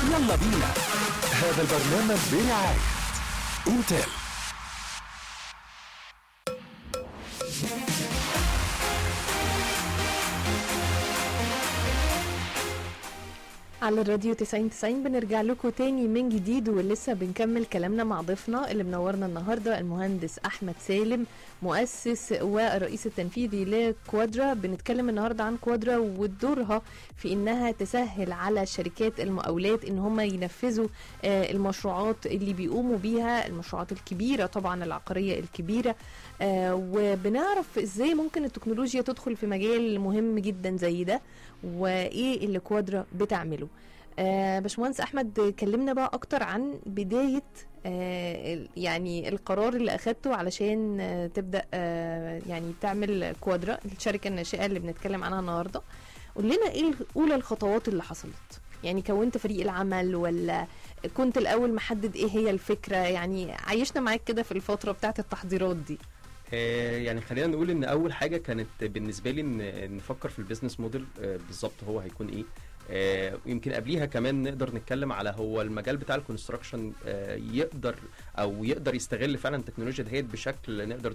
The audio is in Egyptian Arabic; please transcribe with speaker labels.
Speaker 1: يلا بينا هذا البرنامج برعاية انتل
Speaker 2: على الراديو 90 90 بنرجع لكم تاني من جديد ولسه بنكمل كلامنا مع ضيفنا اللي منورنا النهارده المهندس احمد سالم مؤسس والرئيس التنفيذي لكوادرا بنتكلم النهارده عن كوادرا ودورها في انها تسهل على شركات المقاولات ان هم ينفذوا آه، المشروعات اللي بيقوموا بيها المشروعات الكبيره طبعا العقاريه الكبيره آه، وبنعرف ازاي ممكن التكنولوجيا تدخل في مجال مهم جدا زي ده وايه اللي كوادرا بتعمله آه باشمهندس احمد كلمنا بقى اكتر عن بدايه آه ال- يعني القرار اللي اخدته علشان آه تبدا آه يعني تعمل كوادرا الشركه الناشئه اللي بنتكلم عنها النهارده قول لنا ايه اولى الخطوات اللي حصلت يعني كونت فريق العمل ولا كنت الاول محدد ايه هي الفكره يعني عايشنا معاك كده في الفتره بتاعت التحضيرات دي
Speaker 3: آه، يعني خلينا نقول ان اول حاجه كانت بالنسبه لي ان نفكر في البيزنس موديل آه، بالظبط هو هيكون ايه آه، ويمكن قبليها كمان نقدر نتكلم على هو المجال بتاع الكونستراكشن يقدر او يقدر يستغل فعلا التكنولوجيا دهيت بشكل نقدر